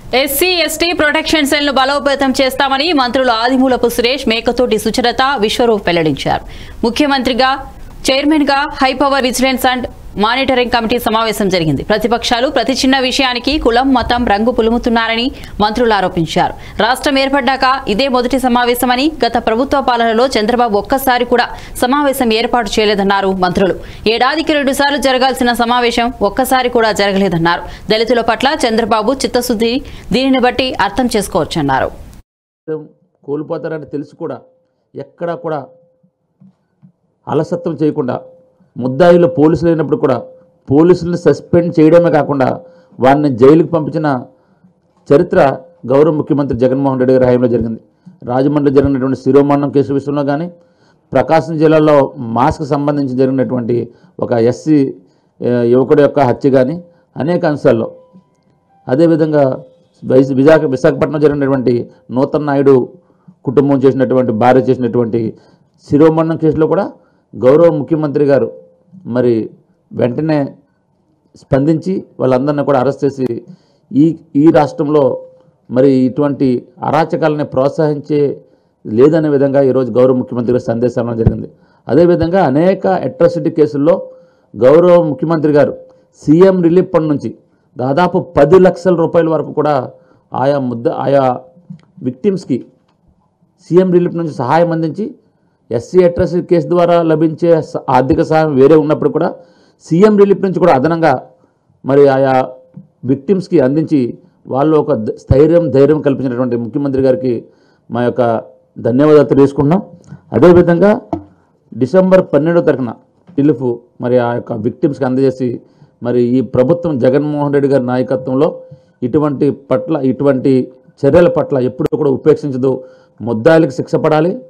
SC ST protection cell ను బలోపేతం చేస్తామని మంత్రులు ఆదిమూలపు సురేష్ మేకతోటి సుచరిత విశ్వరూప్ వెల్లడించారు ముఖ్యమంత్రిగా చైర్మన్ గా high power vigilance and monitoring committee సమావేశం జరిగింది ప్రతిపక్షాలు ప్రతి చిన్న విషయానికి కులం మతం రంగు పులుముతున్నారని మంత్రులు ఆరోపించారు రాష్ట్రం ఏర్పడ్డాక ఇదే మొదటి సమావేశమని గత ప్రభుత్వ పాలనలో చంద్రబాబు ఒక్కసారి కూడా సమావేశం ఏర్పాటు చేయలేదన్నారు మంత్రులు ఏడాదికి రెండుసార్లు జరగాల్సిన సమావేశం ఒక్కసారి కూడా జరగలేదన్నారు దళితుల పట్ల చంద్రబాబు చిత్తశుద్ధి దీనిని బట్టి అర్థం చేసుకోవచ్చన్నారు కోల్పోతారని తెలిసి కూడా ఎక్కడా కూడా అలసత్వం చేయకుండా ముద్దాయిలో పోలీసులు అయినప్పుడు కూడా పోలీసులను సస్పెండ్ చేయడమే కాకుండా వారిని జైలుకు పంపించిన చరిత్ర గౌరవ ముఖ్యమంత్రి జగన్మోహన్ రెడ్డి గారి హయాంలో జరిగింది రాజమండ్రిలో జరిగినటువంటి శిరోమరణం కేసు విషయంలో కానీ ప్రకాశం జిల్లాలో మాస్క్ సంబంధించి జరిగినటువంటి ఒక ఎస్సీ యువకుడి యొక్క హత్య కానీ అనేక అంశాల్లో అదేవిధంగా వైస్ విశాఖ విశాఖపట్నం జరిగినటువంటి నూతన్ నాయుడు కుటుంబం చేసినటువంటి భార్య చేసినటువంటి శిరోమరణం కేసులో కూడా గౌరవ ముఖ్యమంత్రి గారు మరి వెంటనే స్పందించి వాళ్ళందరినీ కూడా అరెస్ట్ చేసి ఈ ఈ రాష్ట్రంలో మరి ఇటువంటి అరాచకాలని ప్రోత్సహించే లేదనే విధంగా ఈరోజు గౌరవ ముఖ్యమంత్రి గారు సందేశం ఇవ్వడం జరిగింది అదేవిధంగా అనేక అట్రాసిటీ కేసుల్లో గౌరవ ముఖ్యమంత్రి గారు సీఎం రిలీఫ్ ఫండ్ నుంచి దాదాపు పది లక్షల రూపాయల వరకు కూడా ఆయా ముద్ద ఆయా విక్టిమ్స్కి సీఎం రిలీఫ్ నుంచి సహాయం అందించి ఎస్సీ అట్రాసిటీ కేసు ద్వారా లభించే స- ఆర్థిక సహాయం వేరే ఉన్నప్పుడు కూడా సీఎం రిలీఫ్ నుంచి కూడా అదనంగా మరి ఆయా విక్టిమ్స్కి అందించి వాళ్ళు ఒక ధ- స్థైర్యం ధైర్యం కల్పించినటువంటి ముఖ్యమంత్రి గారికి మా యొక్క ధన్యవాదాలు తెలియజేసుకుంటున్నాం అదేవిధంగా డిసెంబర్ పన్నెండో తారీఖున రిలీఫ్ మరి ఆ యొక్క విక్టిమ్స్కి అందజేసి మరి ఈ ప్రభుత్వం జగన్మోహన్ రెడ్డి గారి నాయకత్వంలో ఇటువంటి పట్ల ఇటువంటి చర్యల పట్ల ఎప్పుడు కూడా ఉపేక్షించదు ముద్దాయిలకు శిక్ష పడాలి